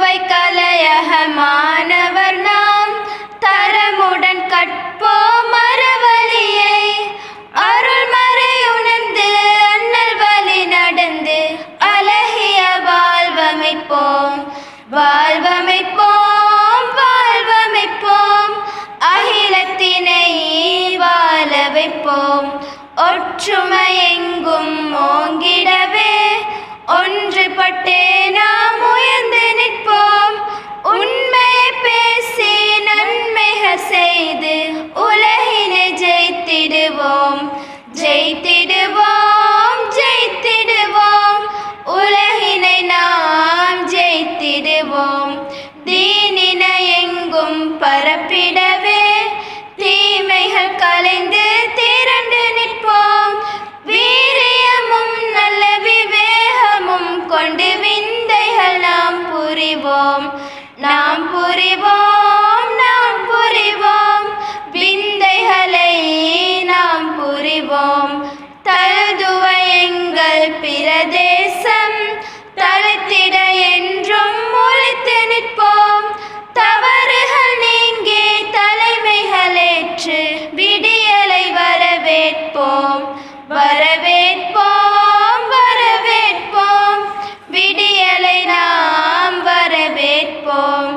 சுவை கலையக மாணவர் நாம் தரமுடன் கற்போம் மரவழியை அருள்மறை உணர்ந்து அண்ணல் வழி நடந்து அழகிய வாழ்வமைப்போம் வாழ்வமைப்போம் வாழ்வமைப்போம் அகிலத்தினை வாழ வைப்போம் ஒற்றுமை எங்கும் ஓங்கிடவே ஒன்றுபட்டே நாம் உயர்ந்து நிற்போம் உண்மையை பேசி நன்மைகள் செய்து உலகினை ஜெயித்திடுவோம் ஜெயித்திடுவோம் ஜெயித்திடுவோம் உலகினை நாம் ஜெயித்திடுவோம் தீனினை எங்கும் பரப்பிடவே தீமைகள் கலைந்து திரண்டு நிற்போம் வீரியமும் நல்ல விவேகமும் கொண்டு விந்தைகள் நாம் புரிவோம் நாம் புரிவோம் நாம் புரிவோம் விந்தைகளை நாம் புரிவோம் தழுதுவ எங்கள் பிரதேசம் தழுத்திட என்றும் முளைத்து நிற்போம் தவறுகள் நீங்கி தலைமைகளேற்று விடியலை வரவேற்போம் வரவேற்போம் வரவேற்போம் விடியலை நாம் வரவேற்போம்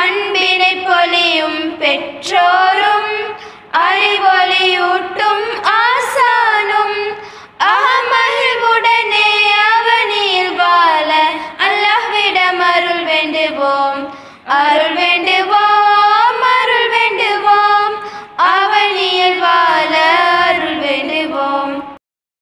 அன்பினை பொலியும் பெற்றோரும் அறிவொளியூட்டும்